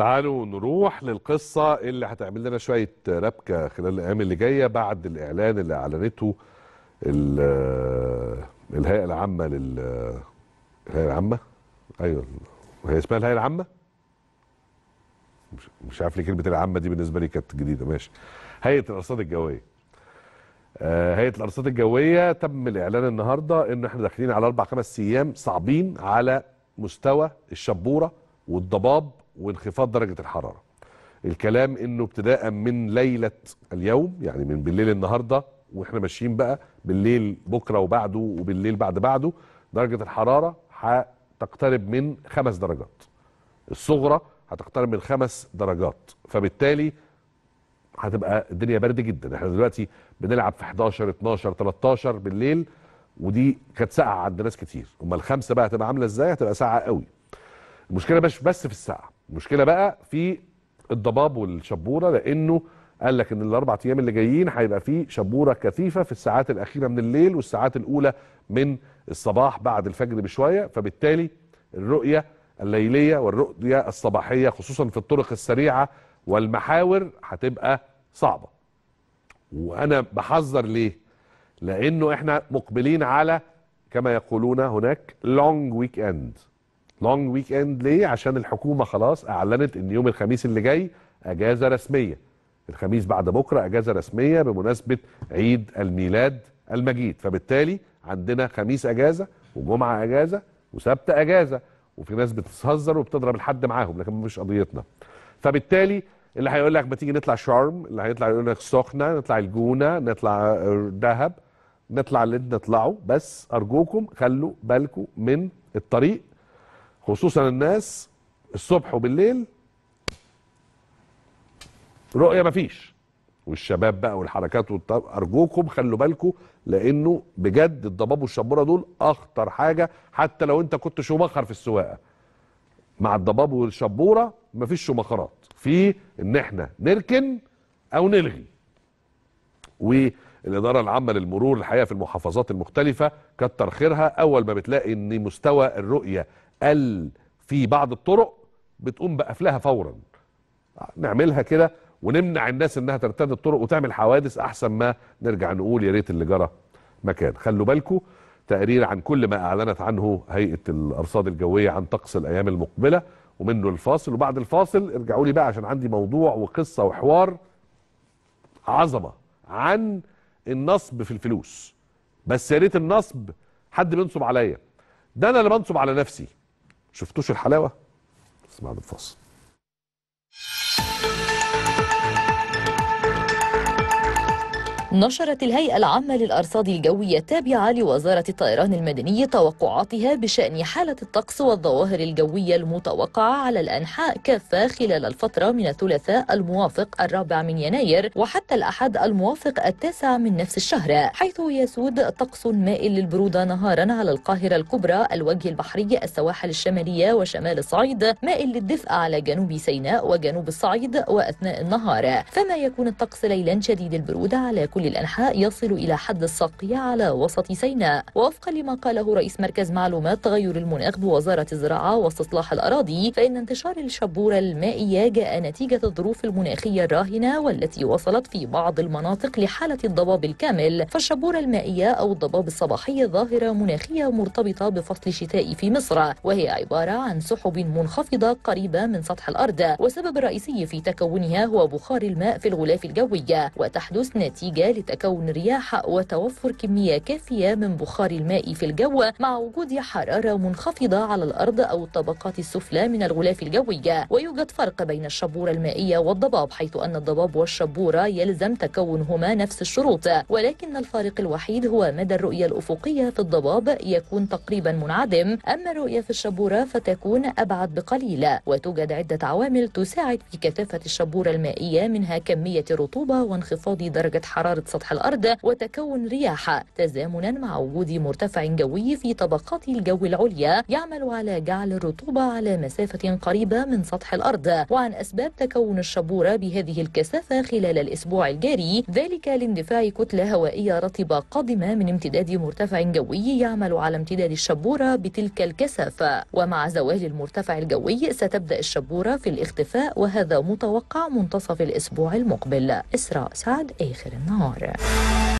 تعالوا نروح للقصة اللي هتعمل لنا شوية ربكة خلال الأيام اللي جاية بعد الإعلان اللي أعلنته ال- الهيئة العامة لل الهيئة العامة أيوه هي اسمها الهيئة العامة مش, مش عارف ليه كلمة العامة دي بالنسبة لي كانت جديدة ماشي هيئة الأرصاد الجوية آه، هيئة الأرصاد الجوية تم الإعلان النهاردة إن إحنا داخلين على أربع خمس أيام صعبين على مستوى الشبورة والضباب وانخفاض درجة الحرارة. الكلام إنه ابتداء من ليلة اليوم يعني من بالليل النهاردة وإحنا ماشيين بقى بالليل بكرة وبعده وبالليل بعد بعده درجة الحرارة هتقترب من خمس درجات. الصغرى هتقترب من خمس درجات فبالتالي هتبقى الدنيا برد جدا احنا دلوقتي بنلعب في 11 12 13 بالليل ودي كانت ساقعه عند ناس كتير امال الخمسه بقى هتبقى عامله ازاي هتبقى ساقعه قوي المشكله مش بس في الساعه المشكله بقى في الضباب والشبوره لانه قال لك ان الاربع ايام اللي جايين هيبقى في شبوره كثيفه في الساعات الاخيره من الليل والساعات الاولى من الصباح بعد الفجر بشويه فبالتالي الرؤيه الليليه والرؤيه الصباحيه خصوصا في الطرق السريعه والمحاور هتبقى صعبه وانا بحذر ليه لانه احنا مقبلين على كما يقولون هناك لونج ويك اند لونج ويك اند ليه عشان الحكومه خلاص اعلنت ان يوم الخميس اللي جاي اجازه رسميه الخميس بعد بكره اجازه رسميه بمناسبه عيد الميلاد المجيد فبالتالي عندنا خميس اجازه وجمعه اجازه وسبت اجازه وفي ناس بتتهزر وبتضرب الحد معاهم لكن مش قضيتنا فبالتالي اللي هيقول لك ما تيجي نطلع شرم اللي هيطلع يقول لك السخنه نطلع الجونه نطلع دهب نطلع اللي نطلعه بس ارجوكم خلوا بالكم من الطريق خصوصا الناس الصبح وبالليل رؤيه مفيش والشباب بقى والحركات والط- ارجوكم خلوا بالكم لانه بجد الضباب والشبوره دول اخطر حاجه حتى لو انت كنت شمخر في السواقه مع الضباب والشبوره مفيش شمخرات في ان احنا نركن او نلغي والاداره العامه للمرور الحقيقه في المحافظات المختلفه كتر خيرها اول ما بتلاقي ان مستوى الرؤيه قل في بعض الطرق بتقوم بقفلها فورا نعملها كده ونمنع الناس انها ترتد الطرق وتعمل حوادث احسن ما نرجع نقول يا ريت اللي جرى مكان خلوا بالكم تقرير عن كل ما اعلنت عنه هيئه الارصاد الجويه عن طقس الايام المقبله ومنه الفاصل وبعد الفاصل ارجعوا لي بقى عشان عندي موضوع وقصه وحوار عظمه عن النصب في الفلوس بس يا ريت النصب حد بينصب عليا ده انا اللي بنصب على نفسي شفتوش الحلاوه بس بعد الفاصل نشرت الهيئة العامة للأرصاد الجوية التابعة لوزارة الطيران المدني توقعاتها بشأن حالة الطقس والظواهر الجوية المتوقعة على الأنحاء كافة خلال الفترة من الثلاثاء الموافق الرابع من يناير وحتى الأحد الموافق التاسع من نفس الشهر حيث يسود طقس مائل للبرودة نهارا على القاهرة الكبرى الوجه البحري السواحل الشمالية وشمال الصعيد مائل للدفء على جنوب سيناء وجنوب الصعيد وأثناء النهار فما يكون الطقس ليلا شديد البرودة على كل الأنحاء يصل إلى حد الصقيع على وسط سيناء ووفقا لما قاله رئيس مركز معلومات تغير المناخ بوزارة الزراعة واستصلاح الأراضي فإن انتشار الشبورة المائية جاء نتيجة الظروف المناخية الراهنة والتي وصلت في بعض المناطق لحالة الضباب الكامل فالشبورة المائية أو الضباب الصباحي ظاهرة مناخية مرتبطة بفصل الشتاء في مصر وهي عبارة عن سحب منخفضة قريبة من سطح الأرض والسبب الرئيسي في تكونها هو بخار الماء في الغلاف الجوي وتحدث نتيجة لتكون رياح وتوفر كمية كافية من بخار الماء في الجو مع وجود حرارة منخفضة على الأرض أو الطبقات السفلى من الغلاف الجوي ويوجد فرق بين الشبورة المائية والضباب حيث أن الضباب والشبورة يلزم تكونهما نفس الشروط ولكن الفارق الوحيد هو مدى الرؤية الأفقية في الضباب يكون تقريبا منعدم أما الرؤية في الشبورة فتكون أبعد بقليل وتوجد عدة عوامل تساعد في كثافة الشبورة المائية منها كمية الرطوبة وانخفاض درجة حرارة حرارة سطح الأرض وتكون رياح تزامنا مع وجود مرتفع جوي في طبقات الجو العليا يعمل على جعل الرطوبة على مسافة قريبة من سطح الأرض وعن أسباب تكون الشبورة بهذه الكثافة خلال الأسبوع الجاري ذلك لاندفاع كتلة هوائية رطبة قادمة من امتداد مرتفع جوي يعمل على امتداد الشبورة بتلك الكثافة ومع زوال المرتفع الجوي ستبدأ الشبورة في الاختفاء وهذا متوقع منتصف الأسبوع المقبل إسراء سعد آخر النهار